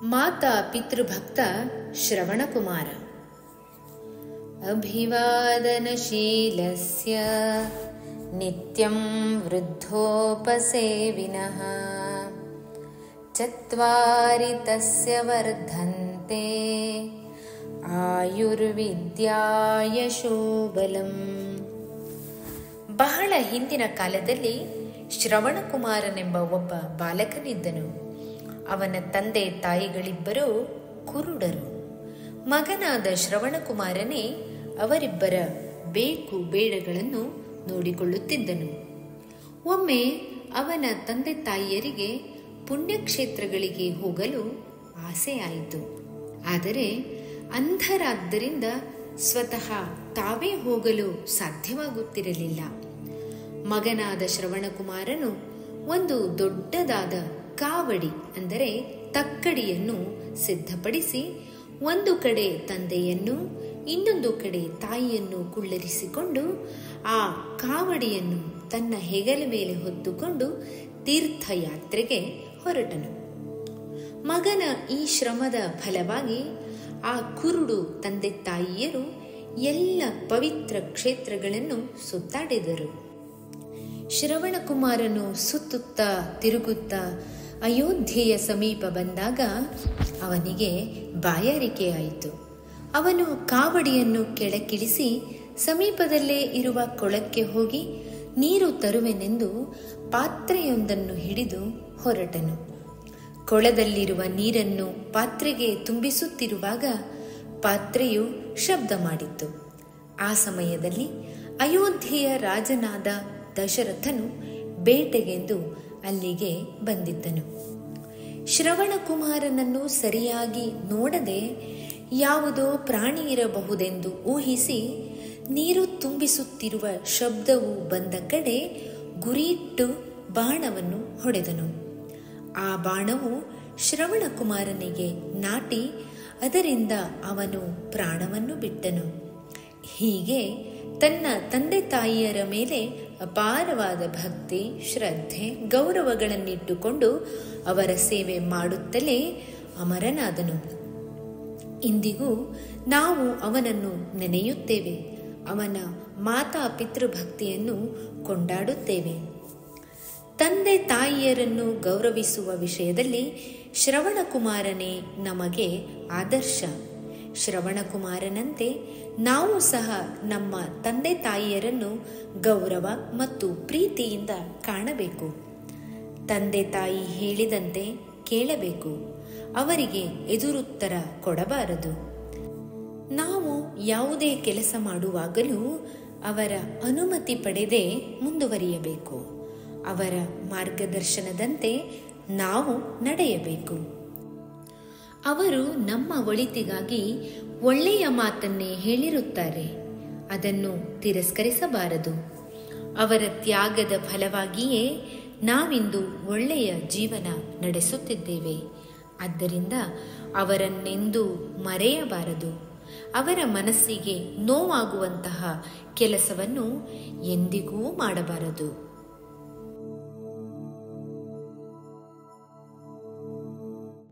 ಮಾತಾ ಪಿತೃಭಕ್ತ ಶ್ರವಣಕುಮಾರ ಅಭಿವಾದನಶೀಲಸ್ಯ ನಿತ್ಯಂ ವೃದ್ಧೋಪಸೇವಿನಃ ಚತ್ವಾರಿ ತಸ್ಯ ವರ್ಧಂತೆ ಆಯುರ್ವಿದ್ಯಾಯ ಶೋಬಲಂ ಬಹಳ ಹಿಂದಿನ ಕಾಲದಲ್ಲಿ ಶ್ರವಣಕುಮಾರನೆಂಬ ಒಬ್ಬ ಬಾಲಕನಿದ್ದನು ಅವನ ತಂದೆ ತಾಯಿಗಳಿಬ್ಬರೂ ಕುರುಡರು ಮಗನಾದ ಶ್ರವಣಕುಮಾರನೇ ಅವರಿಬ್ಬರ ಬೇಕು ಬೇಡಗಳನ್ನು ನೋಡಿಕೊಳ್ಳುತ್ತಿದ್ದನು ಒಮ್ಮೆ ಅವನ ತಂದೆ ತಾಯಿಯರಿಗೆ ಪುಣ್ಯಕ್ಷೇತ್ರಗಳಿಗೆ ಹೋಗಲು ಆಸೆಯಾಯಿತು ಆದರೆ ಅಂಧರಾದ್ದರಿಂದ ಸ್ವತಃ ತಾವೇ ಹೋಗಲು ಸಾಧ್ಯವಾಗುತ್ತಿರಲಿಲ್ಲ ಮಗನಾದ ಶ್ರವಣಕುಮಾರನು ಒಂದು ದೊಡ್ಡದಾದ ಕಾವಡಿ ಅಂದರೆ ತಕ್ಕಡಿಯನ್ನು ಸಿದ್ಧಪಡಿಸಿ ಒಂದು ಕಡೆ ತಂದೆಯನ್ನು ಇನ್ನೊಂದು ಕಡೆ ತಾಯಿಯನ್ನು ಕುಳ್ಳರಿಸಿಕೊಂಡು ಆ ಕಾವಡಿಯನ್ನು ತನ್ನ ಹೆಗಲ ಮೇಲೆ ಹೊತ್ತುಕೊಂಡು ತೀರ್ಥಯಾತ್ರೆಗೆ ಹೊರಟನು ಮಗನ ಈ ಶ್ರಮದ ಫಲವಾಗಿ ಆ ಕುರುಡು ತಂದೆ ತಾಯಿಯರು ಎಲ್ಲ ಪವಿತ್ರ ಕ್ಷೇತ್ರಗಳನ್ನು ಸುತ್ತಾಡಿದರು ಶ್ರವಣಕುಮಾರನು ಸುತ್ತುತ್ತಾ ತಿರುಗುತ್ತಾ ಅಯೋಧ್ಯೆಯ ಸಮೀಪ ಬಂದಾಗ ಅವನಿಗೆ ಬಾಯಾರಿಕೆಯಾಯಿತು ಅವನು ಕಾವಡಿಯನ್ನು ಕೆಳಕ್ಕಿಳಿಸಿ ಸಮೀಪದಲ್ಲೇ ಇರುವ ಕೊಳಕ್ಕೆ ಹೋಗಿ ನೀರು ತರುವೆನೆಂದು ಪಾತ್ರೆಯೊಂದನ್ನು ಹಿಡಿದು ಹೊರಟನು ಕೊಳದಲ್ಲಿರುವ ನೀರನ್ನು ಪಾತ್ರೆಗೆ ತುಂಬಿಸುತ್ತಿರುವಾಗ ಪಾತ್ರೆಯು ಶಬ್ದ ಮಾಡಿತ್ತು ಆ ಸಮಯದಲ್ಲಿ ಅಯೋಧ್ಯೆಯ ರಾಜನಾದ ದಶರಥನು ಬೇಟೆಗೆಂದು ಅಲ್ಲಿಗೆ ಬಂದಿದ್ದನು ಶ್ರವಣಕುಮಾರನನ್ನು ಸರಿಯಾಗಿ ನೋಡದೆ ಯಾವುದೋ ಪ್ರಾಣಿ ಇರಬಹುದೆಂದು ಊಹಿಸಿ ನೀರು ತುಂಬಿಸುತ್ತಿರುವ ಶಬ್ದವು ಬಂದ ಕಡೆ ಗುರಿಯಿಟ್ಟು ಬಾಣವನ್ನು ಹೊಡೆದನು ಆ ಬಾಣವು ಶ್ರವಣಕುಮಾರನಿಗೆ ನಾಟಿ ಅದರಿಂದ ಅವನು ಪ್ರಾಣವನ್ನು ಬಿಟ್ಟನು ಹೀಗೆ ತನ್ನ ತಂದೆ ತಾಯಿಯರ ಮೇಲೆ ಅಪಾರವಾದ ಭಕ್ತಿ ಶ್ರದ್ಧೆ ಗೌರವಗಳನ್ನಿಟ್ಟುಕೊಂಡು ಅವರ ಸೇವೆ ಮಾಡುತ್ತಲೇ ಅಮರನಾದನು ಇಂದಿಗೂ ನಾವು ಅವನನ್ನು ನೆನೆಯುತ್ತೇವೆ ಅವನ ಮಾತಾ ಪಿತೃಭಕ್ತಿಯನ್ನು ಕೊಂಡಾಡುತ್ತೇವೆ ತಂದೆ ತಾಯಿಯರನ್ನು ಗೌರವಿಸುವ ವಿಷಯದಲ್ಲಿ ಶ್ರವಣಕುಮಾರನೇ ನಮಗೆ ಆದರ್ಶ ಶ್ರವಣಕುಮಾರನಂತೆ ನಾವು ಸಹ ನಮ್ಮ ತಂದೆ ತಾಯಿಯರನ್ನು ಗೌರವ ಮತ್ತು ಪ್ರೀತಿಯಿಂದ ಕಾಣಬೇಕು ತಂದೆ ತಾಯಿ ಹೇಳಿದಂತೆ ಕೇಳಬೇಕು ಅವರಿಗೆ ಎದುರುತ್ತರ ಕೊಡಬಾರದು ನಾವು ಯಾವುದೇ ಕೆಲಸ ಮಾಡುವಾಗಲೂ ಅವರ ಅನುಮತಿ ಪಡೆದೇ ಮುಂದುವರಿಯಬೇಕು ಅವರ ಮಾರ್ಗದರ್ಶನದಂತೆ ನಾವು ನಡೆಯಬೇಕು ಅವರು ನಮ್ಮ ಒಳಿತಿಗಾಗಿ ಒಳ್ಳೆಯ ಮಾತನ್ನೇ ಹೇಳಿರುತ್ತಾರೆ ಅದನ್ನು ತಿರಸ್ಕರಿಸಬಾರದು ಅವರ ತ್ಯಾಗದ ಫಲವಾಗಿಯೇ ನಾವಿಂದು ಒಳ್ಳೆಯ ಜೀವನ ನಡೆಸುತ್ತಿದ್ದೇವೆ ಆದ್ದರಿಂದ ಅವರನ್ನೆಂದೂ ಮರೆಯಬಾರದು ಅವರ ಮನಸ್ಸಿಗೆ ನೋವಾಗುವಂತಹ ಕೆಲಸವನ್ನು ಎಂದಿಗೂ ಮಾಡಬಾರದು